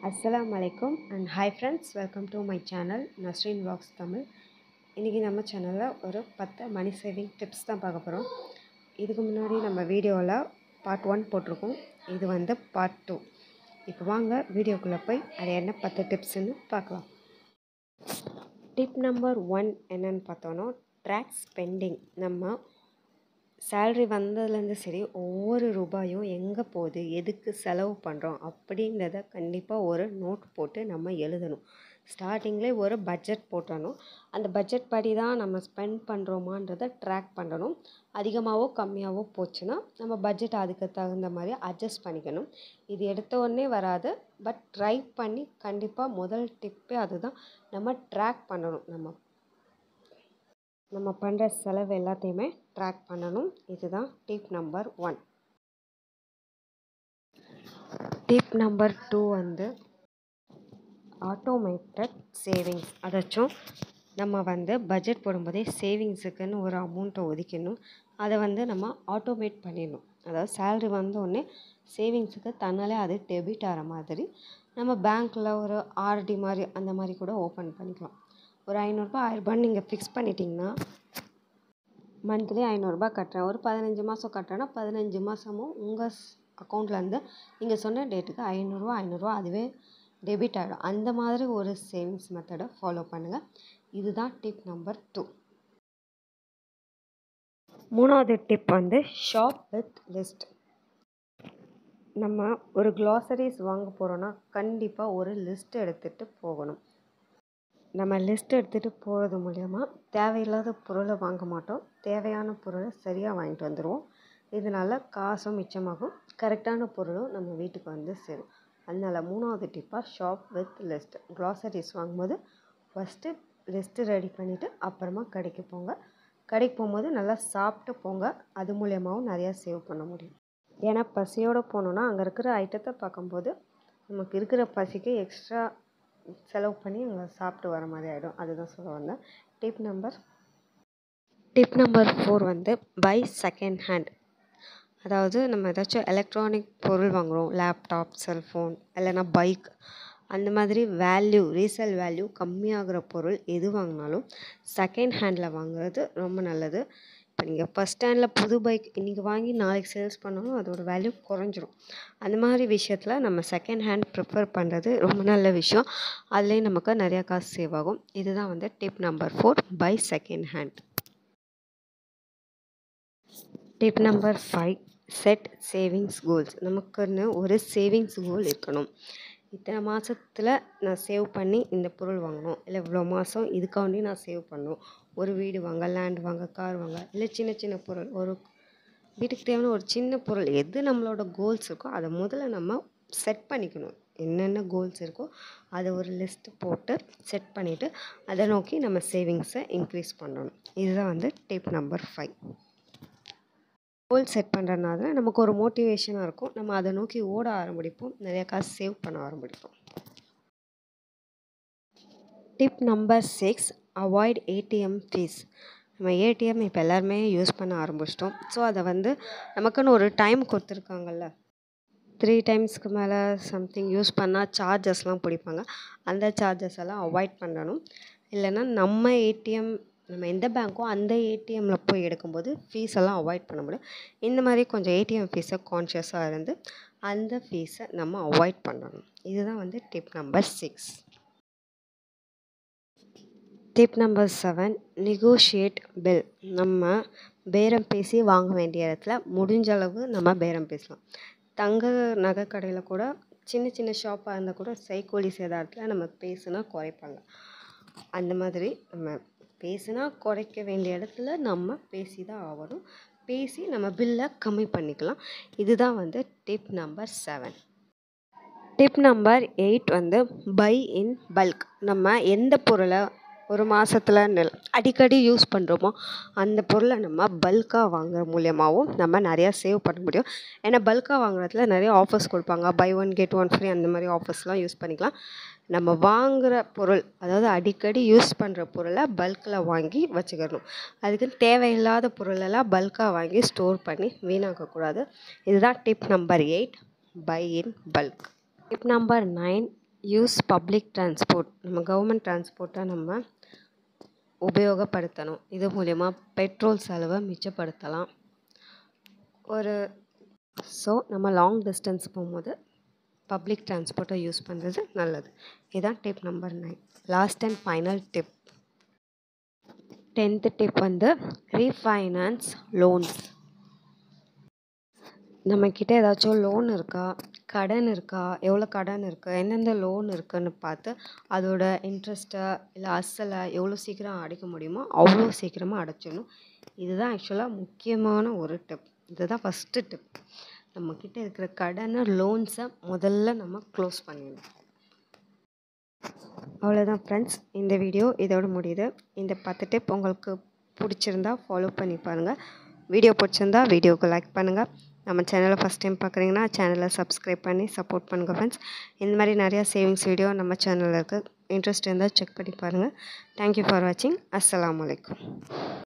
அஸ்ஸலாமு அலைக்கும் and hi friends welcome to my channel Nasreen vlogs Tamil இன்றைக்கி நம்ம சேனலில் ஒரு பத்து மணி சேவிங் டிப்ஸ் தான் பார்க்க போகிறோம் இதுக்கு முன்னாடி நம்ம வீடியோவில் பார்ட் ஒன் போட்டிருக்கோம் இது வந்து பார்ட் டூ இப்போ வாங்க வீடியோக்குள்ளே போய் அது என்ன பத்து டிப்ஸ்ன்னு பார்க்கலாம் டிப் நம்பர் ஒன் என்னன்னு பார்த்தோன்னா ட்ராக் ஸ்பெண்டிங் நம்ம சேல்ரி வந்ததுலேருந்து சரி ஒவ்வொரு ரூபாயும் எங்கே போகுது எதுக்கு செலவு பண்ணுறோம் அப்படின்றத கண்டிப்பாக ஒரு நோட் போட்டு நம்ம எழுதணும் ஸ்டார்டிங்லேயே ஒரு பட்ஜெட் போட்டணும் அந்த பட்ஜெட் படி தான் நம்ம ஸ்பெண்ட் பண்ணுறோமான்றதை ட்ராக் பண்ணணும் அதிகமாகவோ கம்மியாகவோ போச்சுன்னா நம்ம பட்ஜெட் அதுக்கு தகுந்த மாதிரி அட்ஜஸ்ட் பண்ணிக்கணும் இது எடுத்த உடனே வராது பட் ட்ரை பண்ணி கண்டிப்பாக முதல் டிப்பே அதுதான் நம்ம ட்ராக் பண்ணணும் நம்ம நம்ம பண்ணுற செலவு எல்லாத்தையுமே ட்ராக் பண்ணணும் இதுதான் tip number one tip number two வந்து ஆட்டோமேட்டட் சேவிங்ஸ் அதாச்சும் நம்ம வந்து பட்ஜெட் போடும்போதே சேவிங்ஸுக்குன்னு ஒரு அமௌண்ட்டை ஒதுக்கணும் அதை வந்து நம்ம ஆட்டோமேட் பண்ணிடணும் அதாவது சேல்ரி வந்தோடனே சேவிங்ஸுக்கு தன்னாலே அது டெபிட் ஆகிற மாதிரி நம்ம பேங்க்கில் ஒரு ஆர்டி மாதிரி அந்த மாதிரி கூட ஓப்பன் பண்ணிக்கலாம் ஒரு ஐநூறுரூபா ஆயிரரூபான்னு நீங்கள் ஃபிக்ஸ் பண்ணிட்டீங்கன்னா மந்த்லி ஐநூறுரூபா கட்டுறேன் ஒரு பதினஞ்சு மாதம் கட்டுறேன்னா பதினஞ்சு மாதமும் உங்கள் அக்கௌண்ட்லேருந்து நீங்கள் சொன்ன டேட்டுக்கு ஐநூறுரூவா ஐநூறுரூவா அதுவே டெபிட் ஆகிடும் அந்த மாதிரி ஒரு சேவிங்ஸ் மெத்தடை ஃபாலோ பண்ணுங்கள் இதுதான் டிப் நம்பர் டூ மூணாவது டிப் வந்து ஷாப் வித் லிஸ்ட் நம்ம ஒரு க்ளாசரிஸ் வாங்க போகிறோன்னா கண்டிப்பாக ஒரு லிஸ்ட் எடுத்துகிட்டு போகணும் நம்ம லிஸ்ட் எடுத்துகிட்டு போகிறது மூலயமா தேவையில்லாத பொருளை வாங்க மாட்டோம் தேவையான பொருளை சரியாக வாங்கிட்டு வந்துடுவோம் இதனால் காசும் மிச்சமாகும் கரெக்டான பொருளும் நம்ம வீட்டுக்கு வந்து சேரும் அதனால் மூணாவது டிப்பாக ஷாப் வித் லிஸ்ட் க்ளாசரிஸ் வாங்கும்போது ஃபஸ்ட்டு லிஸ்ட்டு ரெடி பண்ணிவிட்டு அப்புறமா கடைக்கு போங்க கடைக்கு போகும்போது நல்லா சாப்பிட்டு போங்க அது மூலியமாகவும் நிறையா சேவ் பண்ண முடியும் ஏன்னா பசியோடு போனோன்னா அங்கே இருக்கிற ஐட்டத்தை பார்க்கும்போது நமக்கு இருக்கிற பசிக்கு எக்ஸ்ட்ரா செலவு பண்ணி அங்கே சாப்பிட்டு வர மாதிரி ஆகிடும் அதுதான் சொல்ல வந்தேன் tip number tip number four வந்து பை செகண்ட் ஹேண்ட் அதாவது நம்ம ஏதாச்சும் எலக்ட்ரானிக் பொருள் வாங்குகிறோம் லேப்டாப் செல்ஃபோன் இல்லைனா பைக் அந்த மாதிரி வேல்யூ ரீசேல் வேல்யூ கம்மியாகிற பொருள் எது வாங்கினாலும் செகண்ட் ஹேண்டில் வாங்குறது ரொம்ப நல்லது இப்போ நீங்கள் ஃபஸ்ட் ஹேண்டில் புது பைக் இன்றைக்கி வாங்கி நாளைக்கு சேல்ஸ் பண்ணாலும் அதோட வேல்யூ குறைஞ்சிரும் அந்த மாதிரி விஷயத்தில் நம்ம செகண்ட் ஹேண்ட் ப்ரிஃபர் பண்ணுறது ரொம்ப நல்ல விஷயம் அதுலேயும் நமக்கு நிறையா காசு சேவ் ஆகும் இதுதான் வந்து tip number four buy second hand tip number five set savings goals நமக்குன்னு ஒரு சேவிங்ஸ் கோல் இருக்கணும் இத்தனை மாதத்தில் நான் சேவ் பண்ணி இந்த பொருள் வாங்கணும் இல்லை இவ்வளோ மாதம் இதுக்காண்டி நான் சேவ் பண்ணணும் ஒரு வீடு வாங்க லேண்ட் வாங்க கார் வாங்க இல்லை சின்ன சின்ன பொருள் ஒரு வீட்டுக்கு தேவையான ஒரு சின்ன பொருள் எது நம்மளோட கோல்ஸ் இருக்கோ அதை முதல்ல நம்ம செட் பண்ணிக்கணும் என்னென்ன கோல்ஸ் இருக்கோ அதை ஒரு லிஸ்ட்டு போட்டு செட் பண்ணிவிட்டு அதை நோக்கி நம்ம சேவிங்ஸை இன்க்ரீஸ் பண்ணணும் இதுதான் வந்து tip number five goal set பண்ணுறதுனால நமக்கு ஒரு மோட்டிவேஷனாக இருக்கும் நம்ம அதை நோக்கி ஓட ஆரம்பிப்போம் நிறையா காசு சேவ் பண்ண ஆரம்பிப்போம் tip number six avoid ATM fees நம்ம ஏடிஎம் இப்போ எல்லாருமே யூஸ் பண்ண ஆரம்பிச்சிட்டோம் ஸோ அதை வந்து நமக்குன்னு ஒரு டைம் கொடுத்துருக்காங்கல்ல த்ரீ டைம்ஸ்க்கு மேலே சம்திங் யூஸ் பண்ணால் சார்ஜஸ்லாம் பிடிப்பாங்க அந்த சார்ஜஸ் எல்லாம் அவாய்ட் பண்ணணும் இல்லைன்னா நம்ம ஏடிஎம் நம்ம எந்த பேங்க்கோ அந்த ஏடிஎம்மில் போய் எடுக்கும்போது ஃபீஸ் எல்லாம் அவாய்ட் பண்ண முடியும் இந்த மாதிரி கொஞ்சம் ஏடிஎம் ஃபீஸை கான்ஷியஸாக இருந்து அந்த ஃபீஸை நம்ம அவாய்ட் பண்ணணும் இதுதான் வந்து tip number six tip number seven negotiate bill நம்ம பேரம் பேசி வாங்க வேண்டிய இடத்துல முடிஞ்ச அளவு நம்ம பேரம் பேசலாம் தங்க நகை கடையில் கூட சின்ன சின்ன ஷாப்பாக இருந்தால் கூட சைக்கோலி சேதாரத்தில் நம்ம பேசுனா குறைப்பாங்க அந்த மாதிரி நம்ம பேசுனா குறைக்க வேண்டிய இடத்துல நம்ம பேசி தான் ஆகணும் பேசி நம்ம பில்லை கம்மி பண்ணிக்கலாம் இதுதான் வந்து tip number seven tip number eight வந்து பை இன் பல்க் நம்ம எந்த பொருளை ஒரு மாதத்தில் அடிக்கடி யூஸ் பண்ணுறோமோ அந்த பொருளை நம்ம பல்காக வாங்குற மூலியமாகவும் நம்ம நிறையா சேவ் பண்ண முடியும் ஏன்னா பல்காக வாங்குறதுல நிறைய ஆஃபர்ஸ் கொடுப்பாங்க buy one get one free அந்த மாதிரி ஆஃபர்ஸ்லாம் யூஸ் பண்ணிக்கலாம் நம்ம வாங்குகிற பொருள் அதாவது அடிக்கடி யூஸ் பண்ணுற பொருளை பல்கில் வாங்கி வச்சுக்கணும் அதுக்கு தேவையில்லாத பொருளெல்லாம் பல்காக வாங்கி ஸ்டோர் பண்ணி வீணாக்கக்கூடாது இதுதான் tip number eight buy in bulk tip number nine use public transport நம்ம கவர்மெண்ட் டிரான்ஸ்போர்ட்டை நம்ம உபயோகப்படுத்தணும் இது மூலயமா பெட்ரோல் செலவை மிச்சப்படுத்தலாம் ஒரு ஸோ நம்ம லாங் டிஸ்டன்ஸ் போகும்போது பப்ளிக் டிரான்ஸ்போர்ட்டை யூஸ் பண்ணுறது நல்லது இதுதான் tip number nine last and final tip tenth tip வந்து ரீஃபைனான்ஸ் லோன்ஸ் நம்மக்கிட்ட ஏதாச்சும் லோன் இருக்கா கடன் இருக்கா எவ்வளோ கடன் இருக்குது எந்தெந்த லோன் இருக்குன்னு பார்த்து அதோட இன்ட்ரெஸ்ட்டை இல்லை அசலை எவ்வளோ சீக்கிரம் அடைக்க முடியுமோ அவ்வளோ சீக்கிரமாக அடைச்சிடணும் இதுதான் ஆக்சுவலாக முக்கியமான ஒரு டிப் இதுதான் ஃபஸ்ட்டு டிப் நம்மக்கிட்ட இருக்கிற கடனை லோன்ஸை முதல்ல நம்ம க்ளோஸ் பண்ணிடணும் அவ்வளோதான் ஃப்ரெண்ட்ஸ் இந்த வீடியோ இதோட முடியுது இந்த பத்து டிப் உங்களுக்கு பிடிச்சிருந்தா ஃபாலோ பண்ணி பாருங்கள் வீடியோ பிடிச்சிருந்தா வீடியோவுக்கு லைக் பண்ணுங்கள் நம்ம சேனலை ஃபஸ்ட் டைம் பார்க்குறீங்கன்னா சேனலை சப்ஸ்கிரைப் பண்ணி சப்போர்ட் பண்ணுங்கள் ஃப்ரெண்ட்ஸ் இந்த மாதிரி நிறையா சேவிங்ஸ் வீடியோ நம்ம சேனலில் இருக்குது இன்ட்ரெஸ்ட் இருந்தால் செக் பண்ணி பாருங்கள் தேங்க்யூ ஃபார் வாட்சிங் அஸ்ஸலாமு அலைக்கும்